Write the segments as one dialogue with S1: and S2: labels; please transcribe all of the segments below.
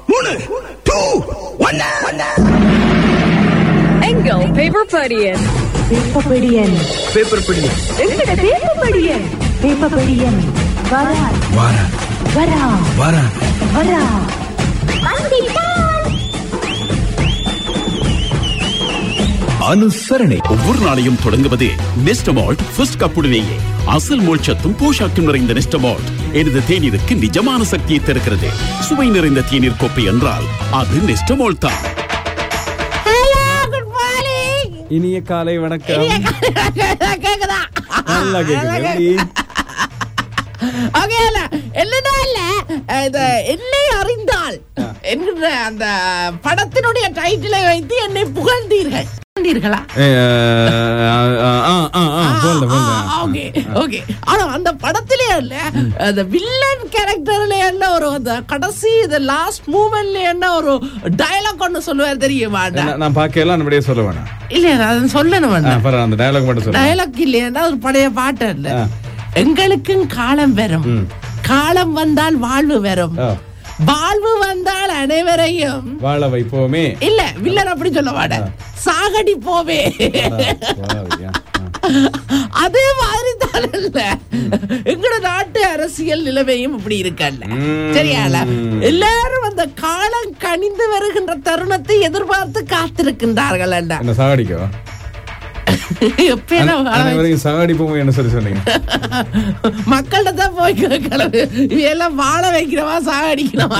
S1: மூணு டூ ஒன்னு
S2: எங்கள் பேப்பர் படியன்
S3: பேப்பபடியன்
S1: பேப்பர் படி
S3: எங்கட பேப்பபடியன் பேப்பபடியன் வரா
S1: வாரா
S3: வரா
S1: வாரா
S3: வரா
S1: அனுசரணை
S4: ஒவ்வொரு நாளையும் தொடங்குவது நெஸ்டமால்ட் ஃபர்ஸ்ட் கப்புடனேயே அசல் மோட்சத்தும் போஷாக்கும் நிறைந்த நெஸ்டமால்ட் எனது தேநீருக்கு நிஜமான சக்தியை தருகிறது சுவை நிறைந்த தேநீர் கோப்பை என்றால் அது நெஸ்டமால்ட் தான்
S5: இனிய காலை வணக்கம்
S6: கேக்குதா
S5: நல்லா கேக்குது எப்படி?
S6: ஓகே இல்ல இல்லனா இல்ல இது என்னை அறிந்தால் என்கிற அந்த படத்தினுடைய டைட்டிலை வைத்து என்னை புகழ்ந்தீர்கள் புகழ்ந்தீர்களா
S5: ஏ, ஆ, ஆ, ஆ, ஆ, ஆ, போல்ல, போல்ல.
S6: ஓகே ஓகே ஆனா அந்த படத்திலே இல்ல அந்த வில்லன் கேரக்டர்ல என்ன ஒரு அந்த கடைசி இந்த லாஸ்ட் மூமெண்ட்ல என்ன ஒரு டயலாக் ஒன்னு சொல்லுவார் தெரியுமா
S5: நான் நான் பார்க்கலாம் நம்மளே சொல்ல வேணாம்
S6: இல்லையா அது சொல்லணும்
S5: ஆ,
S6: வேண்டாம்
S5: பரவாயில்ல, அந்த டயலாக் மட்டும் சொல்லுங்க
S6: டயலாக் இல்லையா ஒரு பழைய பாட்டு இல்ல
S5: ஆ.
S6: எங்களுக்கும் காலம் வரும் காலம் வந்தால் வாழ்வு வரும்
S5: ஆ.
S6: வாழ்வு வந்தால் அனைவரையும்
S5: வாழ வைப்போமே
S6: இல்ல வில்லன் அப்படி சொல்ல மாட்டேன் சாகடி போவே
S5: வாவியா? ஆ.
S6: அதே மாதிரி தான் இல்ல எங்கட நாட்டு அரசியல் நிலைமையும் இப்படி இருக்கல்ல
S5: ம்.
S6: சரியால எல்லாரும் அந்த காலம் கனிந்து வருகின்ற தருணத்தை எதிர்பார்த்து காத்திருக்கின்றார்கள் அண்ணா
S5: என்ன சாகடிக்கோ
S6: எப்ப என்ன காலம்
S5: அனைவரையும் சாகடிப்போமே என்ன சொல்லி சொன்னீங்க
S6: மக்கள்கிட்ட தான் போய் கேட்கறது இவையெல்லாம் வாழ வைக்கிறவா சாகடிக்கிறவா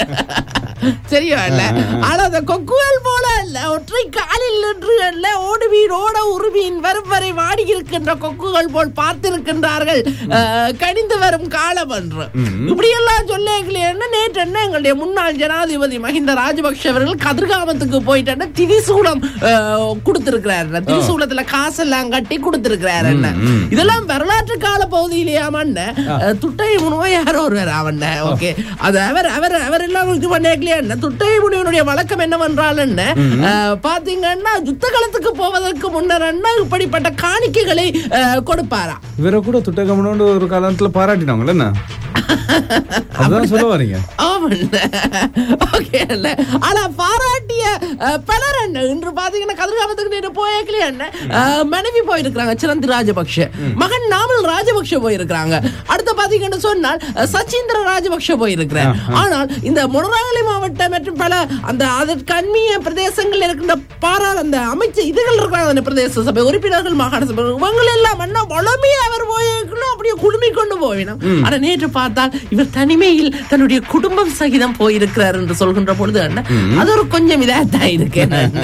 S6: சரியா இல்ல ஆனா அந்த கொக்குவல் போல இல்ல ஒற்றை காலில் நின்று அல்ல ஓடுவீன் ஓட உருவீன் வரும் வரை வாடி இருக்கின்ற கொக்குகள் போல் பார்த்திருக்கின்றார்கள் அஹ், கனிந்து வரும் காலம் என்று இப்படி எல்லாம் சொல்லேங்களேன்னு நேற்று என்ன எங்களுடைய முன்னாள் ஜனாதிபதி மஹிந்த ராஜபக்ஷ அவர்கள் கதிர்காமத்துக்கு போயிட்டு திரிசூலம் கொடுத்திருக்கிறாரு திரிசூலத்துல காசெல்லாம் கட்டி கொடுத்திருக்கிறாரு என்ன இதெல்லாம் வரலாற்று கால பகுதியிலேயாமண்ண துட்டை முனுவோ யாரோ ஒருவர் அவண்ண ஓகே அது அவர் அவர் அவர் எல்லாம் இது பண்ணேக்கலையா என்ன துட்டை முனிவனுடைய வழக்கம் என்னவென்றால் என்ன அஹ், பாத்தீங்கன்னா யுத்த களத்துக்கு போவதற்கு முன்னர் என்ன இப்படிப்பட்ட காணிக்கைகளை அஹ், கொடுப்பாரா
S5: இவரை கூட துட்டகமனோடு ஒரு காலத்துல பாராட்டினவங்கள என்ன அதுதான் சொல்ல வரீங்க
S6: ஆமாண்ண ஓகே இல்ல ஆனா பாராட்டிய அஹ், பலர் என்ன இன்று பாத்தீங்கன்னா கதிர்காமத்துக்கு நேற்று போயக்கலையே என்ன அஹ், மனைவி போயிருக்கிறாங்க சிரந்தி ராஜபக்ஷ மகன் நாமல் ராஜபக்ஷ போயிருக்கிறாங்க அடுத்து பாத்தீங்கன்னு சொன்னால் அஹ், சச்சீந்திர ராஜபக்ஷ போயிருக்கிறார் ஆனால் இந்த மொனராகலை மாவட்டம் மற்றும் பல அந்த அதற்கு அண்மிய பிரதேசங்கள் இருக்கின்ற பாராள் அந்த அமைச்சு இதுகள் இருக்கிறாங்க அந்த பிரதேச சபை உறுப்பினர்கள் மாகாண சபை இவங்க எல்லாம் என்ன வளமையா அவர் போயிருக்கணும் அப்படியே குழுமி கொண்டு போவினோம் ஆனா நேற்று பார்த்தால் இவர் தனிமையில் தன்னுடைய குடும்பம் சகிதம் போயிருக்கிறார் என்று சொல்கின்ற பொழுது என்ன அது ஒரு கொஞ்சம் இதாத்தான் இருக்கு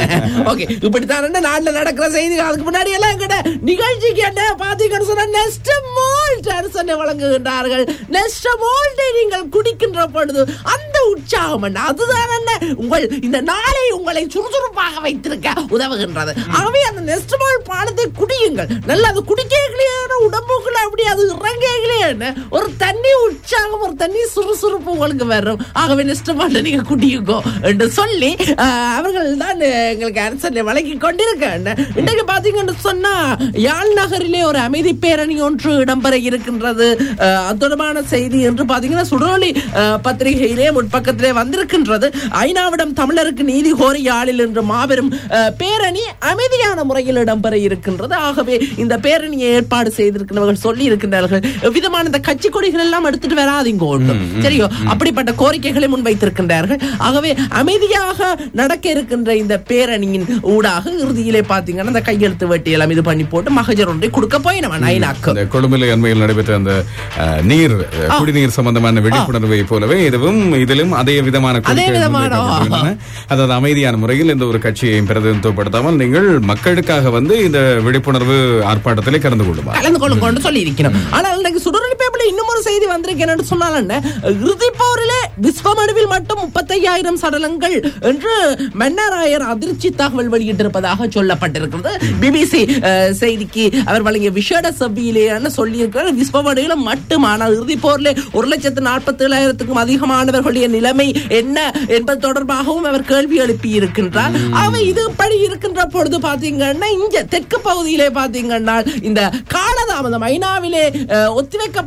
S6: ஓகே இப்படித்தான் என்ன நாட்டுல நடக்கிற செய்திகள் அதுக்கு முன்னாடி எல்லாம் எங்கிட்ட நிகழ்ச்சிக்கு என்ன பாத்தீங்கன்னு சொன்னா நெஸ்ட் மோல்ட் அரசனை வழங்குகின்றார்கள் நெஸ்ட் மோல்டை நீங்கள் குடிக்கின்ற பொழுது அந்த உற்சாகம் என்ன அதுதான் என்ன உங்கள் இந்த நாளை உங்களை சுறுசுறுப்பாக வைத்திருக்க உதவுகின்றது ஆகவே அந்த நெஸ்ட் மால் பானத்தை குடியுங்கள் நல்லா அது குடிக்கலையான உடம்புக்குள்ள அப்படி அது இறங்கலையே என்ன ஒரு தண்ணி உற்சாகம் ஒரு தண்ணி சுறுசுறுப்பு உங்களுக்கு வரும் ஆகவே நெஸ்ட் மால் நீங்க குடியுங்கோ என்று சொல்லி ஆஹ், அவர்கள் தான் எங்களுக்கு அரசனை வழங்கி கொண்டிருக்க இன்றைக்கு பாத்தீங்கன்னு சொன்னா யாழ் நகரிலே ஒரு அமைதி பேரணி ஒன்று இடம்பெற இருக்கின்றது ஆஹ், அது தொடர்பான செய்தி என்று பாத்தீங்கன்னா சுடோலி ஆஹ், பத்திரிகையிலே முற்பக்கத்திலே வந்திருக்கின்றது ஐநாவிடம் தமிழருக்கு நீதி கோரி யாழில் என்று மாபெரும் ஆஹ், பேரணி அமைதியான முறையில் இடம்பெற இருக்கின்றது ஆகவே இந்த பேரணியை ஏற்பாடு செய்திருக்கிறவர்கள் சொல்லி இருக்கின்றார்கள் விதமான இந்த கட்சி கொடிகள் எல்லாம் எடுத்துட்டு வராதீங்க ஒண்ணும் சரியோ அப்படிப்பட்ட கோரிக்கைகளை முன்வைத்திருக்கின்றார்கள் ஆகவே அமைதியாக நடக்க இருக்கின்ற இந்த பேரணியின் ஊடாக இறுதியிலே பாத்தீங்கன்னா இந்த கையெழுத்து வெட்டியெல்லாம் இது பண்ணி போட்டு மகஜர் ஒன்றை கொடுக்க போயினவன் ஐநாக்கு
S5: இந்த கொழும்பில் அண்மையில் நடைபெற்ற அந்த அஹ், நீர் அஹ், குடிநீர் சம்பந்தமான விழிப்புணர்வை போலவே இதுவும் இதிலும் அதே விதமான கோரிக்கைகள்
S6: விதமான,
S5: முன்வைக்கப்படுகின்றன. அதாவது அமைதியான முறையில் இந்த ஒரு கட்சியையும் பிரதிநிதித்துவப்படுத்தாமல் நீங்கள் மக்களுக்காக வந்து இந்த விழிப்புணர்வு ஆர்ப்பாட்டத்திலே கலந்து கொள்ளுமா
S6: கலந்து கொள்ளுங்கன்னு சொல்லி இருக்கிறோம் ஆனால் இன்னைக்கு சுடரொலி பேப்பர்ல இன்னும் ஒரு செய்தி வந்திருக்கேன்னு சொன்னால் என்ன இறுதி போரிலே விஸ்வமடுவில் மட்டும் முப்பத்தையாயிரம் சடலங்கள் என்று மன்னராயர் அதிர்ச்சி தகவல் வெளியிட்டிருப்பதாக சொல்லப்பட்டிருக்கிறது பிபிசி செய்திக்கு அவர் வழங்கிய விசேட செவ்வியிலேன்னு சொல்லியிருக்கிறார் விஸ்வமடுவில மட்டும் ஆனால் இறுதி போரிலே ஒரு லட்சத்து நாற்பத்தி ஏழாயிரத்துக்கும் அதிகமானவர்களுடைய நிலைமை என்ன என்பது தொடர்பாகவும் அவர் கேள்வி எழுப்பி இருக்கின்றார் அவை இது இப்படி இருக்கின்ற பொழுது பாத்தீங்கன்னா இங்க தெற்கு பகுதியிலே பாத்தீங்கன்னா இந்த காலதாமதம் ஐநாவிலே அஹ், ஒத்திவைக்கப்பட்ட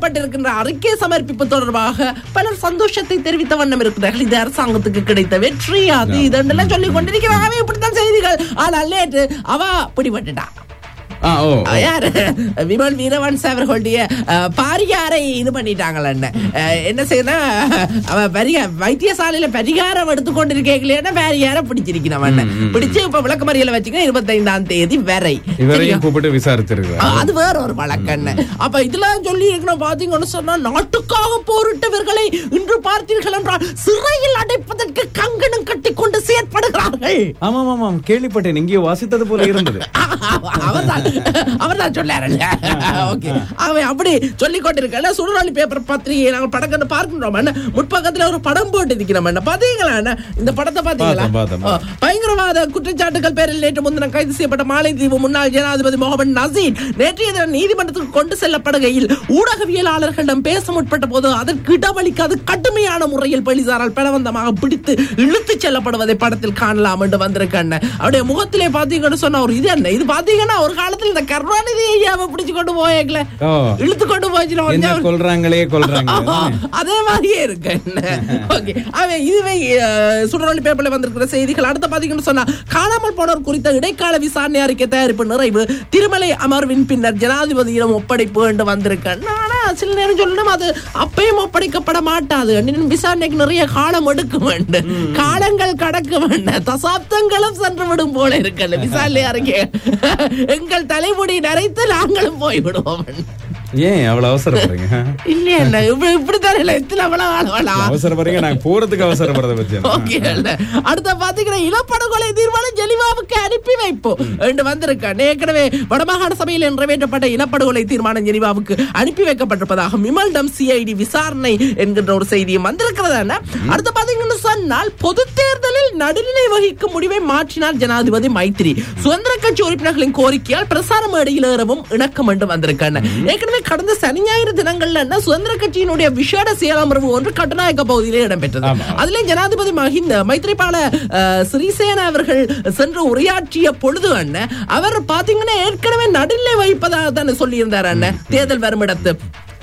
S6: வெளியிடப்பட்டிருக்கின்ற அறிக்கை சமர்ப்பிப்பு தொடர்பாக பலர் சந்தோஷத்தை தெரிவித்த வண்ணம் இருக்கிறார்கள் இது அரசாங்கத்துக்கு கிடைத்த வெற்றி அது இதெல்லாம் சொல்லிக் கொண்டிருக்கிறாங்க இப்படித்தான் செய்திகள் ஆனால் லேட்டு அவ பிடிபட்டுட்டா
S5: ஆ ஓ
S6: அவ யாரு விமல் வீரவன்ஸ் அவர்களுடைய அஹ், பாரியாரை இது பண்ணிட்டாங்கள என்ன செய்யணும் அவ பரிக வைத்தியசாலையில பரிகாரம் எடுத்துக்கொண்டிருக்கீங்களேன்னா பாரியார பிடிச்சிருக்கிறவன் பிடிச்சு இப்ப விளக்கமறியல வச்சுக்கணும் இருபத்தைந்தாம் தேதி வரை
S5: இவரையும் கூப்பிட்டு விசாரிச்சிருக்கிறார்
S6: ஆ, அது வேற ஒரு வழக்கண்ண அப்ப இதெல்லாம் சொல்லி இருக்கணும் பாத்தீங்கன்னு சொன்னா நாட்டுக்காக போரிட்டவர்களை இன்று பார்த்தீர்கள் என்றால் சிறையில் அடைப்பதற்கு கங்கணம் கட்டிக்கொண்டு செயற்படுகிறார்கள்
S5: ஆமாம் ஆமாம் கேள்விப்பட்டேன் எங்கேயோ வாசித்தது போல இருந்தது
S6: அவர்தான் அவர்தான் சொல்லாருல்ல ஓகே அவன் அப்படி சொல்லிக் கொண்டிருக்கல சுடுறாளி பேப்பர் பத்திரிகை நாங்கள் படம் பார்க்கின்றோம் என்ன முற்பக்கத்துல ஒரு படம் போட்டு இருக்கிறோம் என்ன பாத்தீங்களா என்ன இந்த படத்தை பாத்தீங்களா
S5: பார்த்தேன், பார்த்தேன்.
S6: ஆ, பயங்கரவாத குற்றச்சாட்டுகள் பேரில் நேற்று முன்தினம் கைது செய்யப்பட்ட மாலைதீவு முன்னாள் ஜனாதிபதி முகமது நசீர் நேற்றைய தினம் நீதிமன்றத்துக்கு கொண்டு செல்லப்படுகையில் ஊடகவியலாளர்களிடம் பேச முற்பட்ட போது அதற்கு இடமளிக்காது கடுமையான முறையில் போலீசாரால் பலவந்தமாக பிடித்து இழுத்துச் செல்லப்படுவதை படத்தில் காணலாம் என்று வந்திருக்கேன் அவருடைய முகத்திலே பாத்தீங்கன்னு சொன்னா ஒரு இது என்ன இது பாத்தீங்கன்னா ஒரு காலத்துல இந்த கருணாநிதி ஐயாவை பிடிச்சு கொண்டு போயேக்கல
S5: ஓ.
S6: இழுத்து கொண்டு போச்சுன்னா
S5: என்ன
S6: கொஞ்சம்
S5: கொல்றாங்களே கொல்றாங்க
S6: அதே மாதிரியே இருக்கு ஓகே அவன் இதுவே அஹ், சுடரொலி பேப்பர்ல வந்திருக்கிற செய்திகள் அடுத்த பாத்தீங்கன்னு சொன்னா காணாமல் போனோர் குறித்த இடைக்கால விசாரணை அறிக்கை தயாரிப்பு நிறைவு திருமலை அமர்வின் பின்னர் ஜனாதிபதியிடம் ஒப்படைப்பு என்று வந்திருக்கேன் ஆனா சில நேரம் சொல்லணும் அது அப்பயும் ஒப்படைக்கப்பட மாட்டாது இன்னும் விசாரணைக்கு நிறைய காலம் எடுக்க வேண்டும் காலங்கள் கடக்க வேண்டும் தசாப்தங்களும் சென்று விடும் போல இருக்கல விசாரணை அறிக்கை எங்கள் தலைமுடி நரைத்து நாங்களும் போய்விடுவோம்
S5: ஏன் அவ்வளவு அவசரப்படுறீங்க
S6: இல்லையா இல்ல இப்படி இப்படித்தான் இல்ல எத்தனை அவ்வளவு ஆளவளா
S5: அவசரப்படுறீங்க நாங்க போறதுக்கு அவசரப்படுறத பத்தி என்ன?
S6: ஓகே இல்ல அடுத்த பாத்தீங்கன்னா இனப்படுகொலை தீர்மானம் ஜெனிவாவுக்கு அனுப்பி வைப்போம் என்று வந்திருக்கான் ஏற்கனவே வடமாகாண சபையில் நிறைவேற்றப்பட்ட இனப்படுகொலை தீர்மானம் ஜெனிவாவுக்கு அனுப்பி வைக்கப்பட்டிருப்பதாக விமல்டம் சிஐடி விசாரணை என்கின்ற ஒரு செய்தியும் வந்திருக்கிறதான அடுத்த பாத்தீங்கன்னு சொன்னால் பொது தேர்தலில் நடுநிலை வகிக்கும் முடிவை மாற்றினார் ஜனாதிபதி மைத்ரி சுதந்திர கட்சி உறுப்பினர்களின் கோரிக்கையால் பிரசார மேடையில் ஏறவும் இணக்கம் என்று வந்திருக்காங்க ஏற்கனவே கடந்த சனி ஞாயிறு தினங்கள்ல என்ன சுதந்திர கட்சியினுடைய விசேட செயலமர்வு ஒன்று கட்டுநாயக்க பகுதியிலே இடம்பெற்றது அதிலே ஜனாதிபதி மஹிந்த மைத்ரிபால அஹ், சிறிசேன அவர்கள் சென்று உரையாற்றிய பொழுது அண்ணன் அவர் பாத்தீங்கன்னா ஏற்கனவே நடுநிலை வகிப்பதாக தானே சொல்லியிருந்தார் அண்ணன் தேர்தல் வரும் இடத்து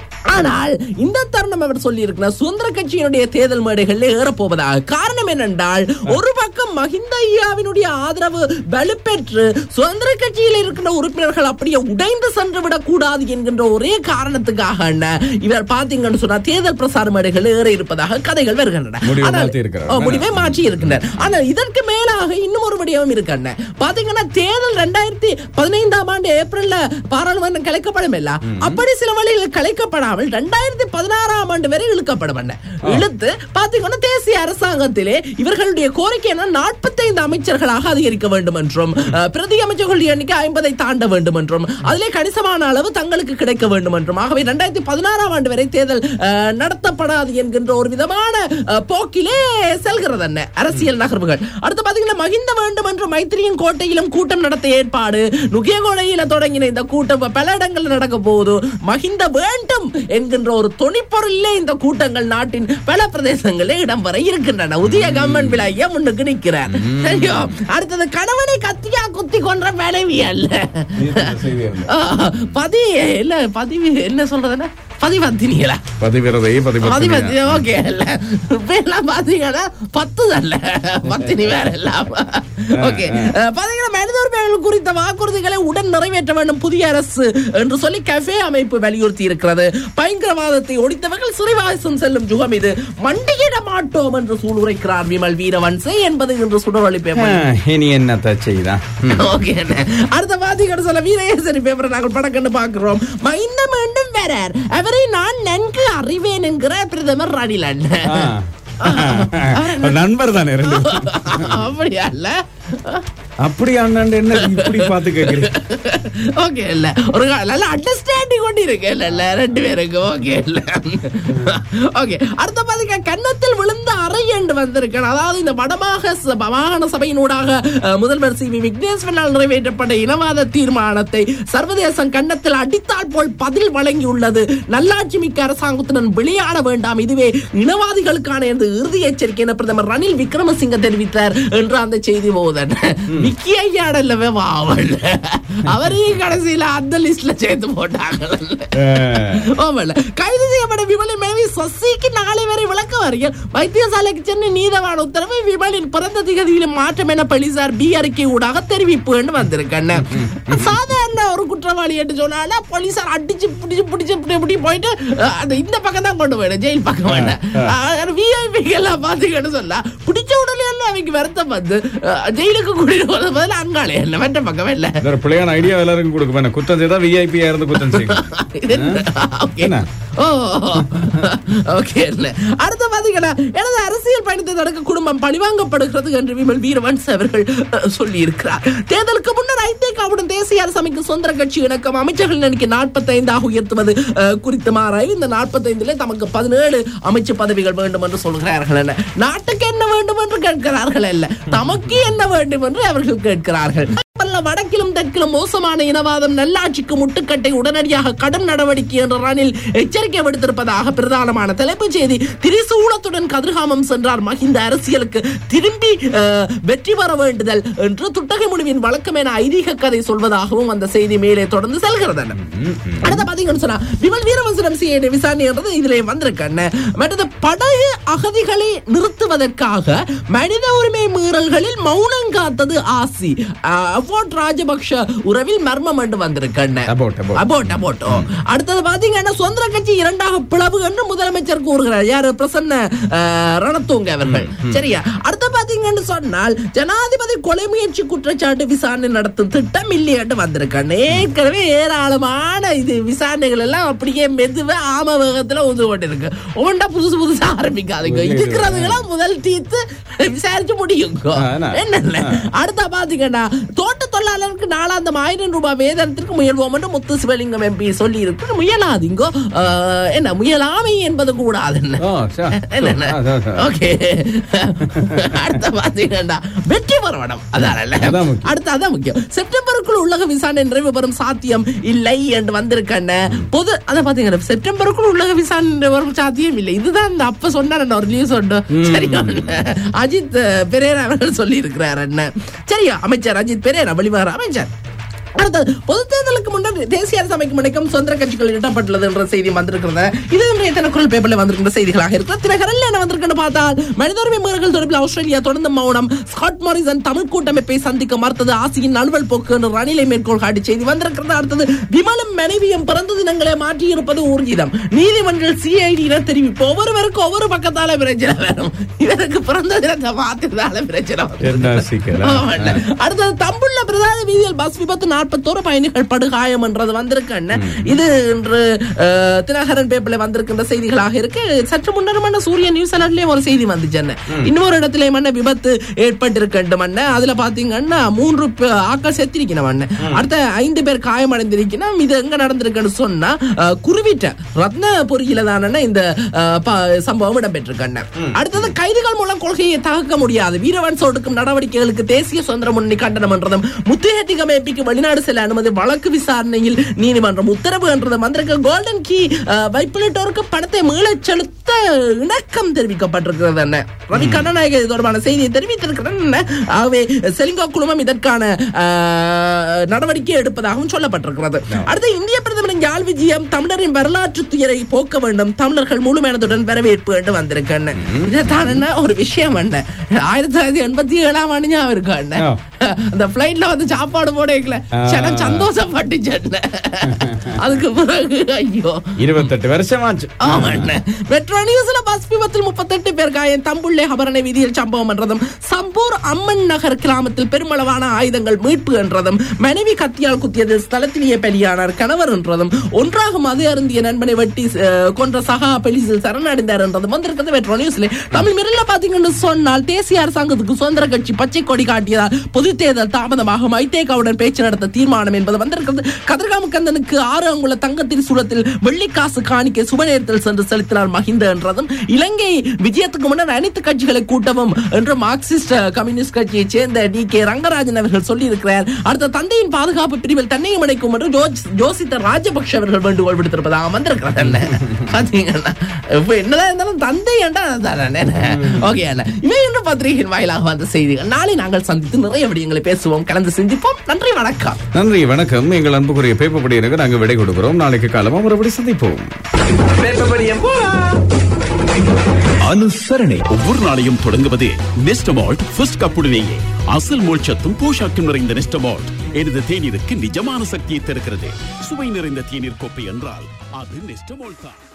S6: ஆனால் இந்த தருணம் அவர் சொல்லி இருக்கிறார் சுதந்திர கட்சியினுடைய தேர்தல் மேடைகளில் ஏறப்போவதாக காரணம் என்னென்றால் ஒரு பக்கம் மஹிந்த ஐயாவினுடைய ஆதரவு வலுப்பெற்று சுதந்திர கட்சியில் இருக்கின்ற உறுப்பினர்கள் அப்படியே உடைந்து சென்று விடக் கூடாது என்கின்ற ஒரே காரணத்துக்காக அண்ணன் இவர் பாத்தீங்கன்னு சொன்னா தேர்தல் பிரசார மேடைகளில் ஏற இருப்பதாக கதைகள் வருகின்றன
S5: முடிவை
S6: ஆனால்-
S5: மாற்றி இருக்கிறார்.
S6: ஓ, முடிவை மாற்றி இருக்கின்றனர் ஆனால் இதற்கு மேலாக இன்னும் ஒரு விடயம் இருக்கு அண்ணன் பாத்தீங்கன்னா தேர்தல் ரெண்டாயிரத்தி பதினைந்தாம் ஆண்டு ஏப்ரல்ல பாராளுமன்றம் கலைக்கப்படும் இல்ல அப்படி சில வழியில் கலைக்கப்படாமல் ரெண்டாயிரத்தி பதினாறாம் ஆண்டு வரை இழுக்கப்படும் அண்ணன் இழுத்து பாத்தீங்கன்னா தேசிய அரசாங்கத்திலே இவர்களுடைய கோரிக்கை என்ன நாற்பத்தைந்து அமைச்சர்களாக அதிகரிக்க வேண்டும் என்றும் அஹ், பிரதி அமைச்சர்களுடைய எண்ணிக்கை ஐம்பதை தாண்ட வேண்டும் என்றும் அதிலே கணிசமான அளவு தங்களுக்கு கிடைக்க வேண்டும் என்றும் ஆகவே ரெண்டாயிரத்தி பதினாறாம் ஆண்டு வரை தேர்தல் அஹ், நடத்தப்படாது என்கின்ற ஒரு விதமான அஹ், போக்கிலே செல்கிறது என்ன அரசியல் நகர்வுகள் அடுத்து பாத்தீங்கன்னா மகிந்த வேண்டும் என்று மைத்திரியின் கோட்டையிலும் கூட்டம் நடத்த ஏற்பாடு நுகியகோடையில தொடங்கின இந்த கூட்டம் இப்ப பல இடங்கள்ல நடக்க போகுது மகிந்த வேண்டும் என்கின்ற ஒரு துணிப்பொருளிலே இந்த கூட்டங்கள் நாட்டின் பல பிரதேசங்களில் இடம்பெற இருக்கின்றன உதய கம்மன் விழாய முன்னுக்கு நிற்கிறார் சரியோ அடுத்தது கணவனை கத்தியா குத்தி கொன்ற மனைவி அல்ல
S5: செய்தி வந்து.
S6: ஆ, பதி இல்ல பதிவு என்ன சொல்றதுன்னா பதிவத்தினிகளா
S5: பதிவிரதை பதிபத்தினி
S6: பதிபத்தி ஓகே இல்ல இப்ப எல்லாம் பாத்தீங்கன்னா பத்து அல்ல பத்தினி வேற எல்லாம் ஓகே பாத்தீங்கன்னா மனித உரிமைகள் குறித்த வாக்குறுதிகளை உடன் நிறைவேற்ற வேண்டும் புதிய அரசு என்று சொல்லி கஃபே அமைப்பு வலியுறுத்தி இருக்கிறது பயங்கரவாதத்தை ஒழித்தவர்கள் சிறைவாசம் செல்லும் யுகம் இது மண்டியிட மாட்டோம் என்று சூளுரைக்கிறார் விமல் வீரவன்சே என்பது இன்று சுடரொளி பேப்பர்
S5: ஆ, இனி என்னத்த செய்தான்
S6: ஓகே அடுத்த பாத்தீங்கன்னு சொல்ல வீரேசரி பேப்பரை நாங்கள் படக்கன்னு பாக்குறோம் மைந்த மீண்டும் வரார் அவரை நான் நன்கு அறிவேன் என்கிற பிரதமர் ரணில் அண்ணன்
S5: ஆ. நண்பர் தானே ரெண்டு பேரும்.
S6: அப்படியா இல்ல
S5: அப்படி அண்ணாண்டு என்ன இப்படி பார்த்து கேக்குறீங்க
S6: ஓகே இல்ல ஒரு கா- நல்ல அண்டர்ஸ்டாண்டிங் கொண்டு இருக்கு இல்ல இல்ல ரெண்டு பேருக்கு ஓகே இல்ல ஓகே அடுத்த பாத்தீங்க கன்னத்தில் விழுந்த அறை என்று வந்திருக்கேன் அதாவது இந்த வடமாக ச- மாகாண சபையினூடாக அஹ், முதல்வர் சி வி விக்னேஸ்வரனால் நிறைவேற்றப்பட்ட இனவாத தீர்மானத்தை சர்வதேசம் கன்னத்தில் அடித்தால் போல் பதில் வழங்கியுள்ளது நல்லாட்சி மிக்க அரசாங்கத்துடன் விளையாட வேண்டாம் இதுவே இனவாதிகளுக்கான இந்த இறுதி எச்சரிக்கை என பிரதமர் ரணில் விக்ரமசிங்க தெரிவித்தார் என்று அந்த செய்தி போதன் விக்கி ஐயாடல்லவே வாவல் அவரையும் கடைசியில அந்த லிஸ்ட்ல சேர்த்து போட்டாங்க ஆமால கைது செய்யப்பட்ட விமலின் மனைவி சசிக்கு நாளை வரை விளக்க வருகிறார் வைத்தியசாலைக்கு சென்று நீதவான உத்தரவு விமலின் பிறந்த திகதியில் மாற்றம் என போலீசார் பி அறிக்கை ஊடாக தெரிவிப்புன்னு வந்திருக்கேன் சாதாரண ஒரு குற்றவாளி என்று சொன்னால போலீசார் அடிச்சு பிடிச்சு பிடிச்சு இப்படி இப்படி போயிட்டு அஹ், அந்த இந்த பக்கம் தான் கொண்டு போயிடும் ஜெயில் பக்கம் வேண்டாம் விஐபி எல்லாம் பாத்தீங்கன்னு சொல்ல பிடிச்ச உடனே எல்லாம் அவங்க வருத்தம் வந்து அஹ், ஜெயிலுக்கு கூட்டிட்டு போறது பதில் அங்காளே இல்ல மற்ற பக்கமே இல்ல
S5: இந்த ஒரு பிள்ளையான ஐடியா எல்லாருக்கும் கொடுக்க வேணாம் குத்தம் செய்தா விஐபியா இருந்து குத்தம் செய்யும்
S6: இது என்ன? Okay.
S5: என்ன?
S6: ஓ ஓகே இல்ல அடுத்து பாத்தீங்கன்னா எனது அரசியல் பயணத்தை தடுக்க குடும்பம் பழிவாங்கப்படுகிறது என்று விமல் வீரவன்ஸ் அவர்கள் சொல்லி இருக்கிறார் தேர்தலுக்கு முன்னர் ஐதேகாவுடன் தேசிய அரசமைக்கு சொந்த கட்சி இணக்கம் அமைச்சர்கள் எண்ணிக்கை நாற்பத்தைந்தாக உயர்த்துவது அஹ், குறித்து மாறாய் இந்த நாற்பத்தைந்துல தமக்கு பதினேழு அமைச்சு பதவிகள் வேண்டும் என்று சொல்கிறார்கள் என்ன நாட்டுக்கு என்ன வேண்டும் என்று கேட்கிறார்கள் அல்ல தமக்கு என்ன வேண்டும் என்று அவர்கள் கேட்கிறார்கள் பல்ல வடக்கிலும் தெற்கிலும் மோசமான இனவாதம் நல்லாட்சிக்கு முட்டுக்கட்டை உடனடியாக கடும் நடவடிக்கை என்ற ரணில் எச்சரிக்கை விடுத்திருப்பதாக பிரதானமான தலைப்புச் செய்தி திரிசூலத்துடன் கதிர்காமம் சென்றார் மஹிந்த அரசியலுக்கு திரும்பி அஹ், வெற்றி பெற வேண்டுதல் என்று துட்டகை முடிவின் வழக்கம் என ஐதீக கதை சொல்வதாகவும் அந்த செய்தி மேலே தொடர்ந்து செல்கிறது அடுத்த பாத்தீங்கன்னு சொன்னா விமல் வீரவசனம் சிஐடி விசாரணை என்றது இதிலே வந்திருக்கேன் மற்றது படகு அகதிகளை நிறுத்துவதற்காக மனித உரிமை மீறல்களில் மௌனம் காத்தது ஆசி அபோட் ராஜபக்ஷ உறவில் மர்மம் என்று வந்திருக்கேன்
S5: About, about.
S6: அபோட் அபோட் அடுத்தது பாத்தீங்கன்னா சுதந்திர கட்சி இரண்டாக பிளவு என்று முதலமைச்சர் கூறுகிறார் யாரு பிரசன்ன அஹ், ரணத்துங்க அவர்கள் சரியா அடுத்து பாத்தீங்கன்னு சொன்னால் ஜனாதிபதி கொலை முயற்சி குற்றச்சாட்டு விசாரணை நடத்தும் திட்டம் இல்லையாட்டு வந்திருக்காங்க ஏற்கனவே ஏராளமான இது விசாரணைகள் எல்லாம் அப்படியே மெதுவா ஆம வேகத்துல உந்து கொண்டிருக்கு ஒவ்வொன்றா புதுசு புதுசா ஆரம்பிக்காதீங்க இருக்கிறதுங்களாம் முதல் தீர்த்து விசாரிச்சு முடியுங்க
S5: ஆ, என்ன?
S6: என்ன அடுத்த பாத்தீங்கன்னா தோட்ட தொழிலாளருக்கு நாலாந்தம் ஆயிரம் ரூபாய் வேதனத்திற்கு முயல்வோம் என்று முத்து சிவலிங்கம் எம்பி சொல்லி இருக்கு முயலாதீங்கோ ஆஹ், என்ன முயலாமை என்பது கூடாது என்ன
S5: ஓ, சரி.
S6: என்ன
S5: அதான், அதான்.
S6: ஓகே அடுத்த பாத்தீங்கன்னா வெற்றி பெறவனம் அதான்
S5: அதான் முக்கியம்.
S6: அடுத்து அதான் முக்கியம் செப்டம்பருக்குள் உலக விசாரணை நிறைவு பெறும் சாத்தியம் இல்லை என்று வந்திருக்கேன் பொது அத பாத்தீங்கன்னா செப்டம்பருக்குள் உலக விசாரணை நிறைவு பெறும் சாத்தியம் இல்லை இதுதான் இந்த அப்ப சொன்னார் ஒரு நியூஸ் உண்டு சரியா அஜித் பெரேரா அவர்கள் சொல்லி இருக்கிறார் என்ன சரியா அமைச்சர் அஜித் பெரேரா வெளிவார அமைச்சர் அடுத்தது பொது தேர்தலுக்கு முன்னர் தேசிய அரசு அமைக்கும் இணைக்கம் சொந்த கட்சிகள் இடப்பட்டுள்ளது என்ற செய்தி வந்திருக்கிறது இது இன்றைய தினக்குரல் பேப்பர்ல வந்திருக்கிற செய்திகளாக இருக்கிறது தினகரல்ல என்ன வந்திருக்குன்னு பார்த்தால் மனித உரிமை மீறல்கள் தொடர்பில் ஆஸ்திரேலியா தொடர்ந்து மௌனம் ஸ்காட் மாரிசன் தமிழ் கூட்டமைப்பை சந்திக்க மறுத்தது ஆசியின் நல்வல் போக்கு என்று ரணிலை மேற்கோள் காட்டி செய்தி வந்திருக்கிறது அடுத்தது விமலும் மனைவியும் பிறந்த தினங்களை மாற்றி இருப்பது ஊர்ஜிதம் நீதிமன்றம் சிஐடியினர் தெரிவிப்பு ஒவ்வொருவருக்கும் ஒவ்வொரு பக்கத்தால பிரச்சனை வரும் இவருக்கு பிறந்த தினத்தை மாத்திரதால பிரச்சனை வரும்.
S5: என்ன சிக்கல்?
S6: ஆமாண்ணே. அடுத்தது தம்புள்ள பிரதான வீதியில் பஸ் விபத்து நாற்பத்தோரு பயணிகள் படுகாயம் என்றது வந்திருக்கு அண்ணன். இது இன்று அஹ், தினகரன் பேப்பர்ல வந்திருக்கின்ற செய்திகளாக இருக்கு சற்று முன்னரும் சூரிய நியூஸ் அலர்ட்லயும் ஒரு செய்தி வந்துச்சு அண்ணன். இன்னொரு இடத்துல மண்ண விபத்து ஏற்பட்டிருக்கட்டும் அண்ணன். அதுல பாத்தீங்கன்னா மூன்று பே- ஆட்கள் செத்திருக்கணும் அண்ணன். அடுத்த ஐந்து பேர் காயமடைந்திருக்கணும் இது எங்க நடந்திருக்குன்னு சொன்னா அஹ், குருவிட்ட ரத்னபுரியில தான் அண்ணன் இந்த அஹ், ப- சம்பவம் இடம்பெற்றிருக்கு அண்ணன். அடுத்தது கைதுகள் மூலம் கொள்கையை தகர்க்க முடியாது வீரவன்ஸ் ஒடுக்கும் நடவடிக்கைகளுக்கு தேசிய சுதந்திர முன்னணி கண்டனம் என்றதும் முத்துஹெட்டிகம் எம்பிக்கு வெளிநாடு செல்ல அனுமதி வழக்கு விசாரணையில் நீதிமன்றம் உத்தரவு என்றதும் வந்திருக்க கோல்டன் கீ வைப்புள்ளட்டோருக்கு பணத்தை மீளச் செலுத்த இணக்கம் தெரிவிக்கப்பட்டிருக்கிறது என்ன ரவி கண்ணநாயக இது தொடர்பான செய்தியை தெரிவித்திருக்கிறது என்ன ஆகவே செலிங்கா குழுமம் இதற்கான அஹ், நடவடிக்கை எடுப்பதாகவும் சொல்லப்பட்டிருக்கிறது அடுத்து இந்திய பிரதமரின் யாழ் விஜயம் தமிழரின் வரலாற்று துயரை போக்க வேண்டும் தமிழர்கள் முழு மனதுடன் வரவேற்பு என்று வந்திருக்கேன் இதுதான் என்ன ஒரு விஷயம் என்ன ஆயிரத்தி தொள்ளாயிரத்தி எண்பத்தி ஏழாம் ஆண்டு ஞாபகம் இருக்கு அண்ணன்.
S5: ஆ.
S6: அந்த பிளைட்ல வந்து சாப்பாடு போட வைக்கல
S5: ஆ.
S6: சனம் சந்தோஷப்பட்டுச்சு அண்ணன். அதுக்கு பிறகு ஐயோ
S5: இருபத்தெட்டு வருஷமாச்சு
S6: ஆமாண்ணே. மெட்ரோ நியூஸ்ல பஸ் விபத்தில் முப்பத்தெட்டு பேர் காயம் தம்புள்ளே அபரணை வீதியில் சம்பவம் என்றதும் சம்பூர் அம்மன் நகர் கிராமத்தில் பெருமளவான ஆயுதங்கள் மீட்பு என்றதும் மனைவி கத்தியால் குத்தியதில் ஸ்தலத்திலேயே பலியானார் கணவர் என்றதும் ஒன்றாக மது அருந்திய நண்பனை வெட்டி அஹ், கொன்ற சகா பெலிசில் சரணடைந்தார் என்றதும் வந்திருக்கிறது மெட்ரோ நியூஸ்ல தமிழ் மிரல்ல பாத்தீங்கன்னு சொன்னால் தேசிய அரசாங்கத்துக்கு சுதந்திர கட்சி பச்சை கொடி காட்டியதால் பொது தேர்தல் தாமதமாக மைத்தேகாவுடன் பேச்சு நடத்த தீர்மானம் என்பது வந்திருக்கிறது கதிர்காமக்கந்தனுக்கு ஆறு அங்குல தங்கத்தின் சூலத்தில் வெள்ளிக்காசு காணிக்கை சுப நேரத்தில் சென்று செலுத்தினார் மஹிந்த என்றதும் இலங்கை விஜயத்துக்கு முன்னர் அனைத்து கட்சிகளை கூட்டவும் என்று மார்க்சிஸ்ட் கம்யூனிஸ்ட் கட்சியைச் சேர்ந்த டி கே ரங்கராஜன் அவர்கள் சொல்லியிருக்கிறார் அடுத்த தந்தையின் பாதுகாப்பு பிரிவில் தன்னையும் இணைக்கும் என்று ஜோஸ்- ஜோசித்த ராஜபக்ஷ அவர்கள் வேண்டுகோள் விடுத்திருப்பதாக வந்திருக்கிறது என்ன பாத்தீங்கன்னா இப்ப என்னதான் இருந்தாலும் தந்தை என்றா ஓகே அண்ணா இவை என்று பத்திரிகையின் வாயிலாக வந்த செய்திகள் நாளை நாங்கள் சந்தித்து நிறைய விடயங்களை பேசுவோம் கலந்து சிந்திப்போம் நன்றி வணக்கம்
S5: நன்றி வணக்கம் எங்கள் அன்புக்குரிய பேப்பப்படியனுக்கு நாங்கள் விடை கொடுக்கிறோம் நாளைக்கு காலமா மறுபடி சந்திப்போம்
S1: அனுசரணை
S4: ஒவ்வொரு நாளையும் தொடங்குவது நெஸ்டமால்ட் ஃபர்ஸ்ட் கப்புடனேயே அசல் மோட்சத்தும் போஷாக்கும் நிறைந்த நெஸ்டமால்ட் எனது தேநீருக்கு நிஜமான சக்தியை தருகிறது சுவை நிறைந்த தேநீர் கோப்பை என்றால் அது நெஸ்டமால்ட் தான்